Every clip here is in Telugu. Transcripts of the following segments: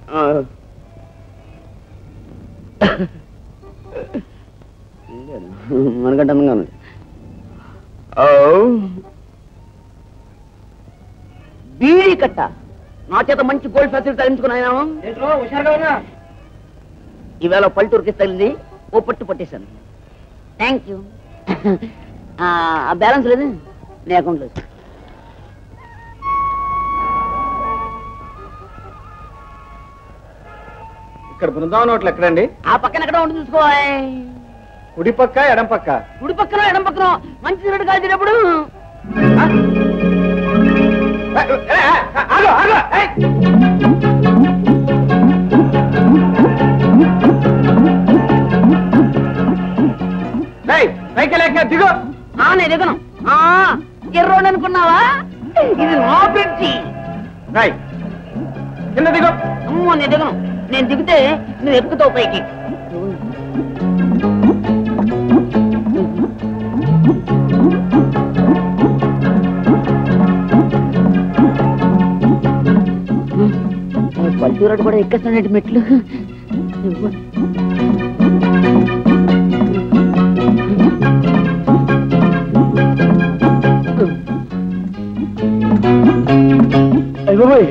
మనకంటే అందంగా ఉంది ఓ బీడీ కట్ట నా చేత మంచి గోల్డ్ ఫెసిలిటీ తగ్గించుకున్నాను హుషారుగా ఉన్నా ఈవేళ పల్లెటూరుకి తగిలింది ఓ పట్టు పట్టేశాను థ్యాంక్ యూ ఆ బ్యాలెన్స్ లేదు నీ అకౌంట్ లేదు ఇక్కడ బృందావనం హోటల్ ఎక్కడండి ఆ పక్కన ఎక్కడ ఉంటుంది చూసుకోవాలి కుడి పక్క ఎడం పక్క కుడి పక్కన ఎడం పక్కన మంచి తిరగడు కాల్చేటప్పుడు పైకి లేక దిగు ఆ నేను దిగను ఆ, ఎర్రోడు అనుకున్నావా ఇది నా బ్రిడ్జి రాయ్ కింద దిగు అమ్మో నేను దిగను నేను దిగితే నువ్వు ఎక్కుతావు పైకి పల్లెటూరు కూడా ఎక్కేస్తానండి మెట్లు అయ్య బాబోయ్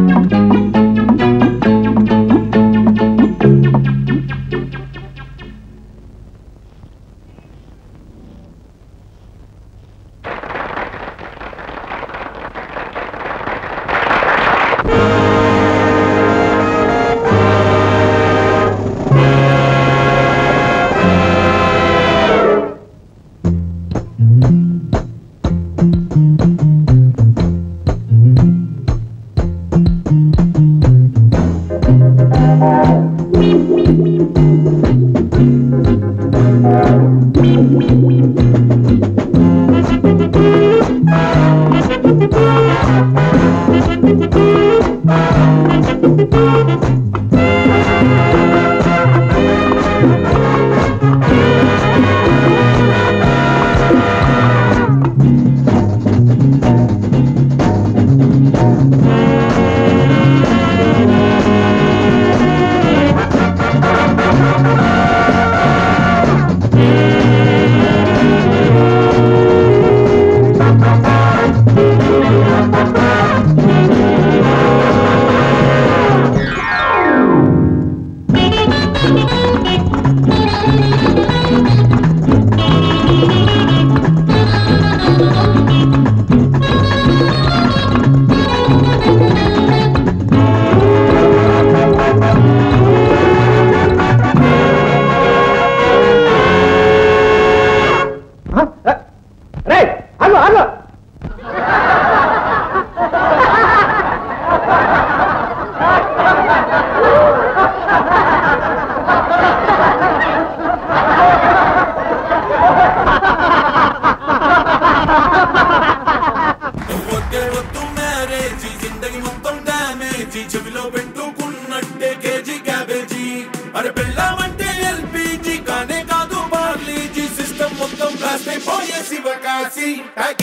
రే ఆగు ఆగు వద్దే వద్దు మ్యారేజీ జిందగీ మొత్తం డ్యామేజీ చెవిలో పెట్టుకున్నట్టే కేజీ క్యాబేజీ అరే పెళ్ళామంటే ఎల్పీజీ కానే కాదు బార్లీజీ సిస్టమ్ మొత్తం బ్లాస్ట్ అయిపోయే శివకాశి